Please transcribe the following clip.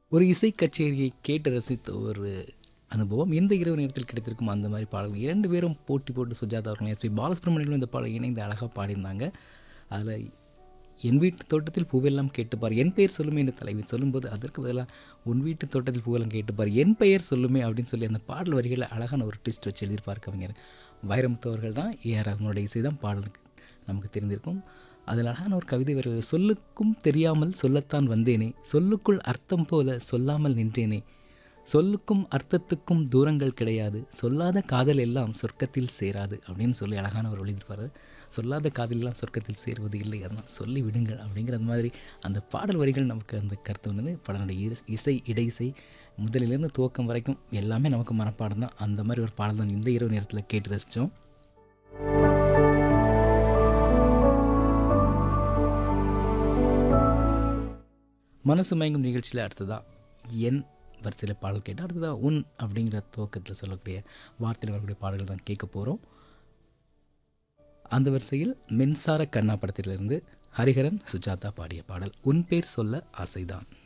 ஒரு இசை கச்சேரியை கேட்டு ரசித்த ஒரு அனுபவம் இந்த இரவு நேரத்தில் கிடைத்திருக்கும் அந்த மாதிரி பாடல்கள் இரண்டு பேரும் போட்டி போட்டு சுஜாதா அவர்களும் எஸ்பி பாலசுப்ரமணியனும் இந்த பாடல் இணைந்து அழகாக பாடியிருந்தாங்க அதில் என் வீட்டு தோட்டத்தில் பூவெல்லாம் கேட்டுப்பார் என் பெயர் சொல்லுமே என்று தலைவி சொல்லும்போது அதற்கு பதிலாக உன் வீட்டு தோட்டத்தில் பூவெல்லாம் கேட்டுப்பார் என் பெயர் சொல்லுமே அப்படின்னு சொல்லி அந்த பாடல் வரிகளில் அழகான ஒரு ட்விஸ்ட் வச்சு எழுதியிருப்பார் கவிஞர் வைரமுத்து அவர்கள் தான் ஏஆர் ரஹ்மானுடைய இசை தான் பாடலுக்கு நமக்கு தெரிந்திருக்கும் அதில் அழகான ஒரு கவிதை வருகிறது சொல்லுக்கும் தெரியாமல் சொல்லத்தான் வந்தேனே சொல்லுக்குள் அர்த்தம் போல சொல்லாமல் நின்றேனே சொல்லுக்கும் அர்த்தத்துக்கும் தூரங்கள் கிடையாது சொல்லாத காதல் எல்லாம் சொர்க்கத்தில் சேராது அப்படின்னு சொல்லி அழகான ஒரு எழுதியிருப்பார் சொல்லாத காதல் எல்லாம் சொர்க்கத்தில் சேருவது இல்லை அதனால் சொல்லி விடுங்கள் அப்படிங்கிற மாதிரி அந்த பாடல் வரிகள் நமக்கு அந்த கருத்து வந்தது படனுடைய இஸ்- இசை இடையிசை முதலிலிருந்து துவக்கம் வரைக்கும் எல்லாமே நமக்கு மனப்பாடம் தான் அந்த மாதிரி ஒரு பாடல் தான் இந்த இரவு நேரத்தில் கேட்டு ரசித்தோம் மனசு மயங்கும் நிகழ்ச்சியில் அடுத்ததாக என் வரிசையில் பாடல் கேட்டால் அடுத்ததாக உன் அப்படிங்கிற துவக்கத்தில் சொல்லக்கூடிய வார்த்தையில் வரக்கூடிய பாடல்கள் தான் கேட்க போகிறோம் அந்த வரிசையில் மின்சார கண்ணா படத்திலிருந்து ஹரிஹரன் சுஜாதா பாடிய பாடல் உன் பேர் சொல்ல ஆசைதான்